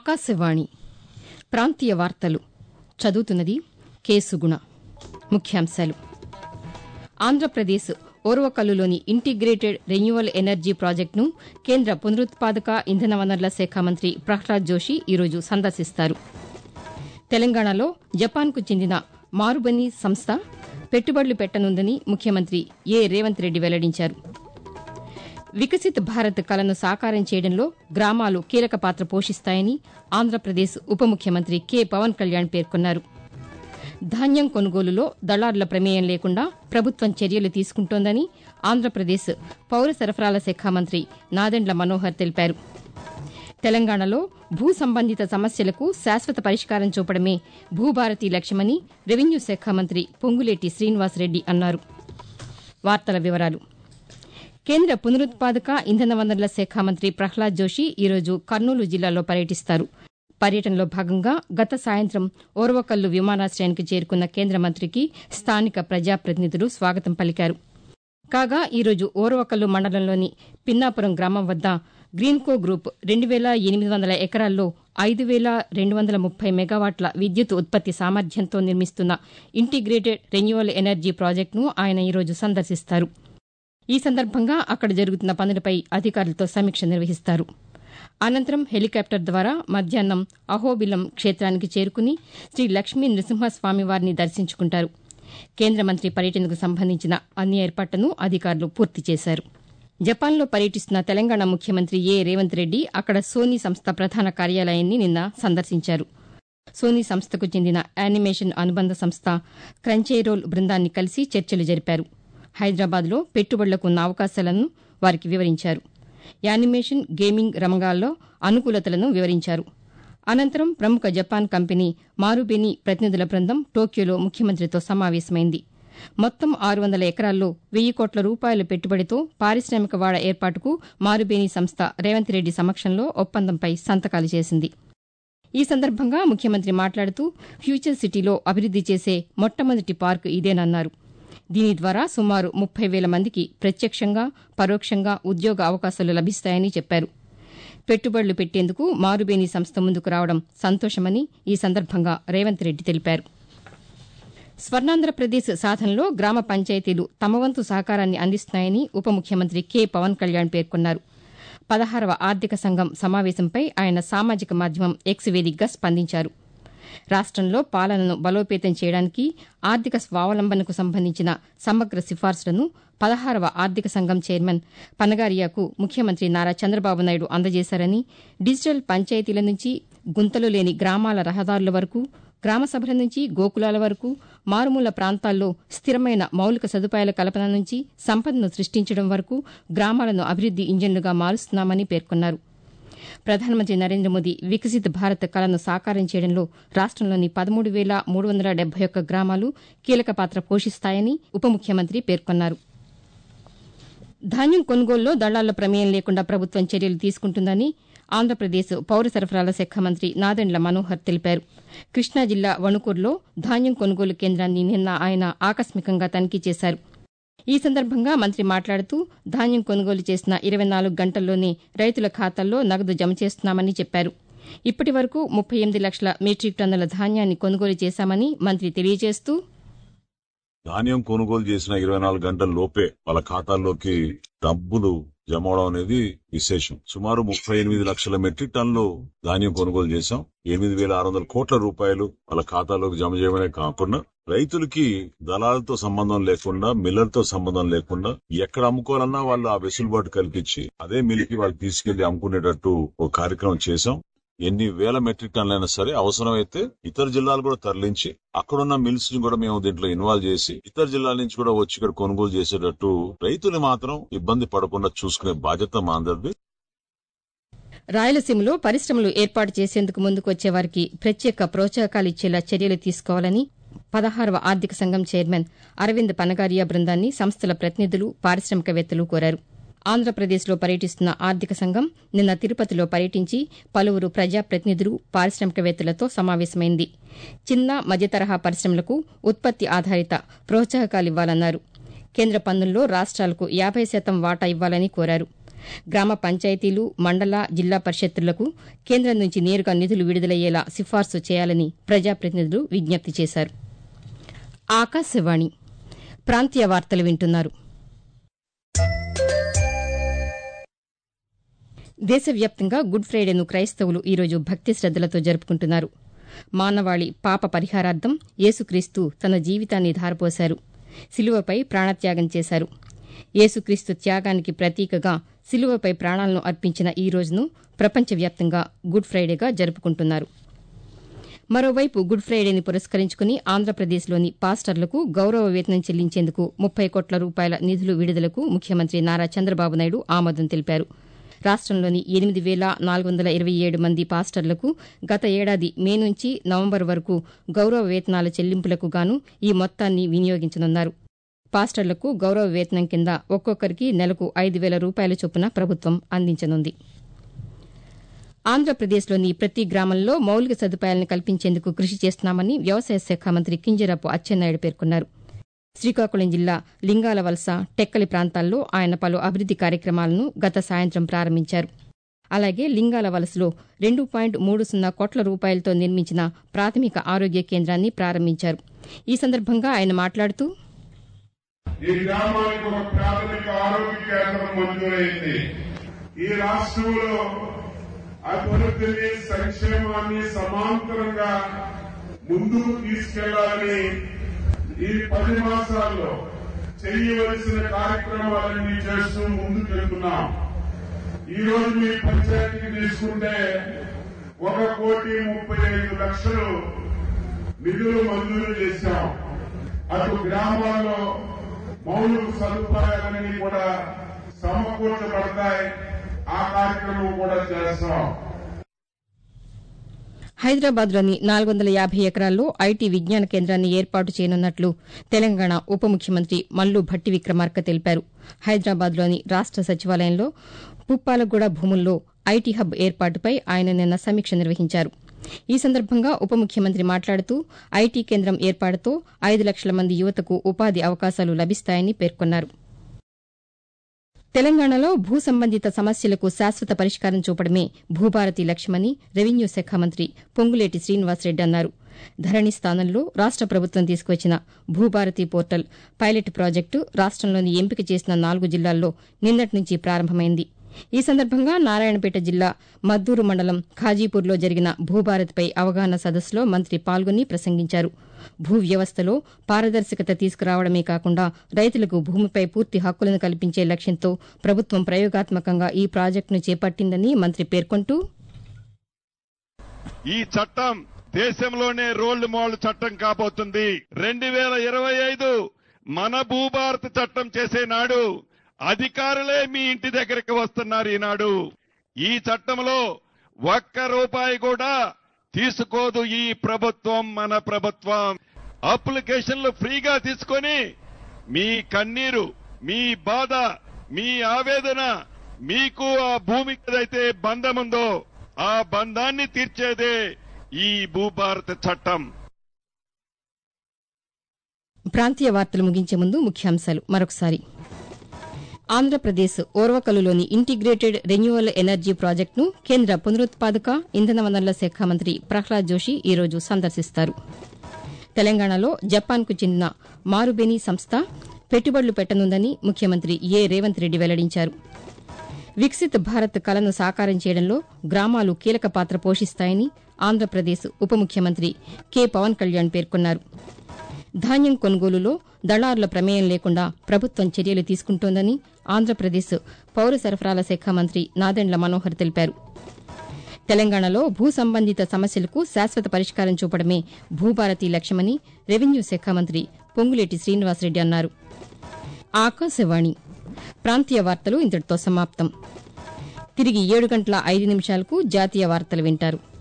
ఆకాశవాణి ప్రాంతీయ వార్తలు చదువుతున్నది కేసుగుణ ముఖ్యాంశాలు ఆంధ్రప్రదేశ్ ఓర్వకల్లులోని ఇంటిగ్రేటెడ్ రెన్యువల్ ఎనర్జీ ప్రాజెక్టును కేంద్ర పునరుత్పాదక ఇంధన వనరుల శాఖ మంత్రి ప్రహ్లాద్ జోషి ఈరోజు సందర్శిస్తారు తెలంగాణలో జపాన్కు చెందిన మారుబని సంస్థ పెట్టుబడులు పెట్టనుందని ముఖ్యమంత్రి ఏ రేవంత్ రెడ్డి వెల్లడించారు వికసిత్ భారత్ కలను సాకారం చేయడంలో గ్రామాలు కీలక పాత్ర పోషిస్తాయని ఆంధ్రప్రదేశ్ ఉప ముఖ్యమంత్రి కె పవన్ కళ్యాణ్ పేర్కొన్నారు ధాన్యం కొనుగోలులో దళారుల ప్రమేయం లేకుండా ప్రభుత్వం చర్యలు తీసుకుంటోందని ఆంధ్రప్రదేశ్ పౌర సరఫరాల శాఖ మంత్రి నాదెండ్ల మనోహర్ తెలిపారు తెలంగాణలో భూ సంబంధిత సమస్యలకు శాశ్వత పరిష్కారం చూపడమే భూభారతి లక్ష్యమని రెవెన్యూ శాఖ మంత్రి పొంగులేటి శ్రీనివాసరెడ్డి అన్నారు వార్తల వివరాలు కేంద్ర పునరుత్పాదక ఇంధన వనరుల శాఖ మంత్రి ప్రహ్లాద్ జోషి ఈరోజు కర్నూలు జిల్లాలో పర్యటిస్తారు పర్యటనలో భాగంగా గత సాయంత్రం ఓర్వకల్లు విమానాశ్రయానికి చేరుకున్న కేంద్ర మంత్రికి స్థానిక ప్రజాప్రతినిధులు స్వాగతం పలికారు కాగా ఈరోజు ఓర్వకల్లు మండలంలోని పిన్నాపురం గ్రామం వద్ద గ్రీన్కో గ్రూప్ రెండు వేల ఎనిమిది వందల ఎకరాల్లో ఐదు వేల రెండు వందల ముప్పై మెగావాట్ల విద్యుత్ ఉత్పత్తి సామర్థ్యంతో నిర్మిస్తున్న ఇంటిగ్రేటెడ్ రెన్యువల్ ఎనర్జీ ప్రాజెక్టును ఆయన ఈరోజు సందర్శిస్తారు ఈ సందర్భంగా అక్కడ జరుగుతున్న పనులపై అధికారులతో సమీక్ష నిర్వహిస్తారు అనంతరం హెలికాప్టర్ ద్వారా మధ్యాహ్నం అహోబిలం క్షేత్రానికి చేరుకుని శ్రీ లక్ష్మీ నృసింహస్వామి వారిని దర్శించుకుంటారు కేంద్ర మంత్రి పర్యటనకు సంబంధించిన అన్ని ఏర్పాట్లను అధికారులు పూర్తి చేశారు జపాన్లో పర్యటిస్తున్న తెలంగాణ ముఖ్యమంత్రి ఏ రేవంత్ రెడ్డి అక్కడ సోనీ సంస్థ ప్రధాన కార్యాలయాన్ని నిన్న సందర్శించారు సోనీ సంస్థకు చెందిన యానిమేషన్ అనుబంధ సంస్థ క్రంచేరోల్ బృందాన్ని కలిసి చర్చలు జరిపారు హైదరాబాద్లో పెట్టుబడులకు ఉన్న అవకాశాలను వారికి వివరించారు యానిమేషన్ గేమింగ్ రంగాల్లో అనుకూలతలను వివరించారు అనంతరం ప్రముఖ జపాన్ కంపెనీ మారుబెని ప్రతినిధుల బృందం టోక్యోలో ముఖ్యమంత్రితో సమావేశమైంది మొత్తం ఆరు వందల ఎకరాల్లో వెయ్యి కోట్ల రూపాయల పెట్టుబడితో పారిశ్రామిక వాడ ఏర్పాటుకు మారుబేని సంస్థ రేవంత్ రెడ్డి సమక్షంలో ఒప్పందంపై సంతకాలు చేసింది ఈ సందర్భంగా ముఖ్యమంత్రి మాట్లాడుతూ ఫ్యూచర్ సిటీలో అభివృద్ది చేసే మొట్టమొదటి పార్కు ఇదేనన్నారు దీని ద్వారా సుమారు ముప్పై వేల మందికి ప్రత్యక్షంగా పరోక్షంగా ఉద్యోగ అవకాశాలు లభిస్తాయని చెప్పారు పెట్టుబడులు పెట్టేందుకు మారుబేని సంస్థ ముందుకు రావడం సంతోషమని ఈ సందర్భంగా రేవంత్ రెడ్డి తెలిపారు స్వర్ణాంధ్రప్రదేశ్ సాధనలో గ్రామ పంచాయతీలు తమ వంతు సహకారాన్ని అందిస్తున్నాయని ఉప ముఖ్యమంత్రి కె పవన్ కళ్యాణ్ పేర్కొన్నారు పదహారవ ఆర్థిక సంఘం సమావేశంపై ఆయన సామాజిక మాధ్యమం ఎక్స్ వేదికగా స్పందించారు రాష్టంలో పాలనను బలోపేతం చేయడానికి ఆర్థిక స్వావలంబనకు సంబంధించిన సమగ్ర సిఫార్సులను పదహారవ ఆర్థిక సంఘం చైర్మన్ పనగారియాకు ముఖ్యమంత్రి నారా చంద్రబాబు నాయుడు అందజేశారని డిజిటల్ పంచాయతీల నుంచి గుంతలు లేని గ్రామాల రహదారుల వరకు గ్రామ సభల నుంచి గోకులాల వరకు మారుమూల ప్రాంతాల్లో స్థిరమైన మౌలిక సదుపాయాల కల్పన నుంచి సంపదను సృష్టించడం వరకు గ్రామాలను అభివృద్ది ఇంజన్లుగా మారుస్తున్నామని పేర్కొన్నారు ప్రధానమంత్రి నరేంద్ర మోదీ వికసిత్ భారత్ కలను సాకారం చేయడంలో రాష్టంలోని పదమూడు వేల మూడు వందల డెబ్బై ఒక్క గ్రామాలు కీలక పాత్ర పోషిస్తాయని ఉప ముఖ్యమంత్రి పేర్కొన్నారు ధాన్యం కొనుగోలులో దళారుల ప్రమేయం లేకుండా ప్రభుత్వం చర్యలు తీసుకుంటుందని ఆంధ్రప్రదేశ్ పౌర సరఫరాల శాఖ మంత్రి నాదెండ్ల మనోహర్ తెలిపారు కృష్ణా జిల్లా వణుకూరులో ధాన్యం కొనుగోలు కేంద్రాన్ని నిన్న ఆయన ఆకస్మికంగా తనిఖీ చేశారు ఈ సందర్భంగా మంత్రి మాట్లాడుతూ ధాన్యం కొనుగోలు చేసిన ఇరవై నాలుగు గంటల్లోనే రైతుల ఖాతాల్లో నగదు జమ చేస్తున్నామని చెప్పారు ఇప్పటి వరకు ముప్పై ఎనిమిది లక్షల మెట్రిక్ టన్నుల ధాన్యాన్ని కొనుగోలు చేశామని మంత్రి తెలియజేస్తూ ధాన్యం కొనుగోలు చేసిన ఇరవై నాలుగు గంటల లోపే వాళ్ళ ఖాతాల్లోకి డబ్బులు జమ అవడం అనేది విశేషం సుమారు ముప్పై ఎనిమిది లక్షల మెట్రిక్ టన్నులు ధాన్యం కొనుగోలు చేశాం ఎనిమిది వేల ఆరు వందల కోట్ల రూపాయలు వాళ్ళ ఖాతాలోకి జమ చేయడమే కాకుండా రైతులకి దళాలతో సంబంధం లేకుండా మిల్లర్తో సంబంధం లేకుండా ఎక్కడ అమ్ముకోవాలన్నా వాళ్ళు ఆ వెసులుబాటు కల్పించి అదే మిల్కి వాళ్ళు తీసుకెళ్లి అమ్ముకునేటట్టు ఒక కార్యక్రమం చేశాం ఎన్ని వేల మెట్రిక్ టన్నులైనా సరే అవసరమైతే ఇతర జిల్లాలు కూడా తరలించి అక్కడున్న మిల్స్ ని కూడా మేము దీంట్లో ఇన్వాల్వ్ చేసి ఇతర జిల్లాల నుంచి కూడా వచ్చి ఇక్కడ కొనుగోలు చేసేటట్టు రైతులు మాత్రం ఇబ్బంది పడకుండా చూసుకునే బాధ్యత మా అందరిది రాయలసీమలో పరిశ్రమలు ఏర్పాటు చేసేందుకు ముందుకు వచ్చే వారికి ప్రత్యేక ప్రోత్సాహకాలు ఇచ్చేలా చర్యలు తీసుకోవాలని పదహారవ ఆర్థిక సంఘం చైర్మన్ అరవింద్ పనగారియా బృందాన్ని సంస్థల ప్రతినిధులు పారిశ్రామికవేత్తలు కోరారు ఆంధ్రప్రదేశ్లో పర్యటిస్తున్న ఆర్థిక సంఘం నిన్న తిరుపతిలో పర్యటించి పలువురు ప్రజాప్రతినిధులు పారిశ్రామికవేత్తలతో సమావేశమైంది చిన్న మధ్యతరహా పరిశ్రమలకు ఉత్పత్తి ఆధారిత ప్రోత్సాహకాలివ్వాలన్నారు కేంద్ర పన్నుల్లో రాష్ట్రాలకు యాభై శాతం వాటా ఇవ్వాలని కోరారు గ్రామ పంచాయతీలు మండల జిల్లా పరిషత్తులకు కేంద్రం నుంచి నేరుగా నిధులు విడుదలయ్యేలా సిఫార్సు చేయాలని ప్రజాప్రతినిధులు విజ్ఞప్తి చేశారు ఆకాశవాణి ప్రాంతీయ వార్తలు వింటున్నారు దేశవ్యాప్తంగా గుడ్ ఫ్రైడేను క్రైస్తవులు ఈరోజు భక్తి శ్రద్దలతో జరుపుకుంటున్నారు మానవాళి పాప పరిహారార్థం యేసుక్రీస్తు తన జీవితాన్ని ధారపోశారు శిలువపై ప్రాణత్యాగం చేశారు యేసుక్రీస్తు త్యాగానికి ప్రతీకగా శిలువపై ప్రాణాలను అర్పించిన ఈ రోజును ప్రపంచవ్యాప్తంగా గుడ్ ఫ్రైడేగా జరుపుకుంటున్నారు మరోవైపు గుడ్ ఫ్రైడేని పురస్కరించుకుని ఆంధ్రప్రదేశ్లోని పాస్టర్లకు గౌరవ వేతనం చెల్లించేందుకు ముప్పై కోట్ల రూపాయల నిధులు విడుదలకు ముఖ్యమంత్రి నారా చంద్రబాబు నాయుడు ఆమోదం తెలిపారు రాష్టంలోని ఎనిమిది వేల నాలుగు వందల ఇరవై ఏడు మంది పాస్టర్లకు గత ఏడాది మే నుంచి నవంబర్ వరకు గౌరవ వేతనాల చెల్లింపులకు గాను ఈ మొత్తాన్ని వినియోగించనున్నారు పాస్టర్లకు గౌరవ వేతనం కింద ఒక్కొక్కరికి నెలకు ఐదు వేల రూపాయల చొప్పున ప్రభుత్వం అందించనుంది ఆంధ్రప్రదేశ్లోని ప్రతి గ్రామంలో మౌలిక సదుపాయాలను కల్పించేందుకు కృషి చేస్తున్నామని వ్యవసాయ శాఖ మంత్రి కింజరాపు అచ్చెన్నాయుడు పేర్కొన్నారు శ్రీకాకుళం జిల్లా లింగాల వలస టెక్కలి ప్రాంతాల్లో ఆయన పలు అభివృద్ది కార్యక్రమాలను గత సాయంత్రం ప్రారంభించారు అలాగే లింగాల వలసలో రెండు పాయింట్ మూడు సున్నా కోట్ల రూపాయలతో నిర్మించిన ప్రాథమిక ఆరోగ్య కేంద్రాన్ని ప్రారంభించారు ఈ సందర్భంగా ఆయన మాట్లాడుతూ ఈ గ్రామానికి ఒక ప్రాథమిక ఆరోగ్య కేంద్రం మంజూరైంది ఈ రాష్ట్రంలో అభివృద్ధిని సంక్షేమాన్ని సమాంతరంగా ముందుకు తీసుకెళ్లాలని ఈ పది మాసాల్లో చేయవలసిన కార్యక్రమాలన్నీ చేస్తూ ముందుకెళ్తున్నాం ఈ రోజు మీ పంచాయతీకి తీసుకుంటే ఒక కోటి ముప్పై ఐదు లక్షలు నిధులు మంజూరు చేశాం అటు గ్రామాల్లో మౌలిక సదుపాయాలన్నీ కూడా సమకూర్చబడతాయి ఆ కార్యక్రమం కూడా చేస్తాం హైదరాబాద్లోని నాలుగు వందల యాభై ఎకరాల్లో ఐటీ విజ్ఞాన కేంద్రాన్ని ఏర్పాటు చేయనున్నట్లు తెలంగాణ ఉప ముఖ్యమంత్రి మల్లు భట్టి విక్రమార్క తెలిపారు హైదరాబాద్లోని రాష్ట సచివాలయంలో పుప్పాలగూడ భూముల్లో ఐటీ హబ్ ఏర్పాటుపై ఆయన నిన్న సమీక్ష నిర్వహించారు ఈ సందర్భంగా ఉప ముఖ్యమంత్రి మాట్లాడుతూ ఐటీ కేంద్రం ఏర్పాటుతో ఐదు లక్షల మంది యువతకు ఉపాధి అవకాశాలు లభిస్తాయని పేర్కొన్నారు తెలంగాణలో భూ సంబంధిత సమస్యలకు శాశ్వత పరిష్కారం చూపడమే భూభారతి లక్ష్యమని రెవెన్యూ శాఖ మంత్రి పొంగులేటి శ్రీనివాసరెడ్డి అన్నారు ధరణి స్థానంలో రాష్ట ప్రభుత్వం తీసుకువచ్చిన భూభారతి పోర్టల్ పైలట్ ప్రాజెక్టు రాష్టంలోని ఎంపిక చేసిన నాలుగు జిల్లాల్లో నిన్నటి నుంచి ప్రారంభమైంది ఈ సందర్భంగా నారాయణపేట జిల్లా మద్దూరు మండలం ఖాజీపూర్లో జరిగిన భూభారత్పై అవగాహన సదస్సులో మంత్రి పాల్గొని ప్రసంగించారు భూ వ్యవస్థలో పారదర్శకత తీసుకురావడమే కాకుండా రైతులకు భూమిపై పూర్తి హక్కులను కల్పించే లక్ష్యంతో ప్రభుత్వం ప్రయోగాత్మకంగా ఈ ప్రాజెక్టును చేపట్టిందని మంత్రి పేర్కొంటూ ఈ చట్టం దేశంలోనే రోల్డ్ మోడల్ చట్టం కాబోతుంది రెండు వేల ఇరవై ఐదు మన భూభారత చట్టం చేసే నాడు అధికారులే మీ ఇంటి దగ్గరికి వస్తున్నారు ఈనాడు ఈ చట్టంలో ఒక్క రూపాయి కూడా తీసుకోదు ఈ ప్రభుత్వం మన ప్రభుత్వం అప్లికేషన్లు ఫ్రీగా తీసుకొని మీ కన్నీరు మీ బాధ మీ ఆవేదన మీకు ఆ భూమి ఏదైతే బంధం ఉందో ఆ బంధాన్ని తీర్చేదే ఈ భూభారత చట్టం ప్రాంతీయ వార్తలు ముగించే ముందు ముఖ్యాంశాలు మరొకసారి ఆంధ్రప్రదేశ్ ఓర్వకల్లులోని ఇంటిగ్రేటెడ్ రెన్యూవల్ ఎనర్జీ ప్రాజెక్టును కేంద్ర పునరుత్పాదక ఇంధన వనరుల శాఖ మంత్రి ప్రహ్లాద్ జోషి ఈరోజు సందర్శిస్తారు తెలంగాణలో జపాన్కు చెందిన మారుబెని సంస్థ పెట్టుబడులు పెట్టనుందని ముఖ్యమంత్రి ఏ రేవంత్ రెడ్డి వెల్లడించారు వికసిత్ భారత్ కలను సాకారం చేయడంలో గ్రామాలు కీలక పాత్ర పోషిస్తాయని ఆంధ్రప్రదేశ్ ఉప ముఖ్యమంత్రి కె పవన్ కళ్యాణ్ పేర్కొన్నారు ధాన్యం కొనుగోలులో దళారుల ప్రమేయం లేకుండా ప్రభుత్వం చర్యలు తీసుకుంటోందని ఆంధ్రప్రదేశ్ పౌర సరఫరాల శాఖ మంత్రి నాదెండ్ల మనోహర్ తెలిపారు తెలంగాణలో భూ సంబంధిత సమస్యలకు శాశ్వత పరిష్కారం చూపడమే భూభారతి లక్ష్యమని రెవెన్యూ శాఖ మంత్రి పొంగులేటి శ్రీనివాసరెడ్డి అన్నారు ఆకాశవాణి ప్రాంతీయ వార్తలు ఇంతటితో సమాప్తం తిరిగి ఏడు గంటల ఐదు నిమిషాలకు జాతీయ వార్తలు వింటారు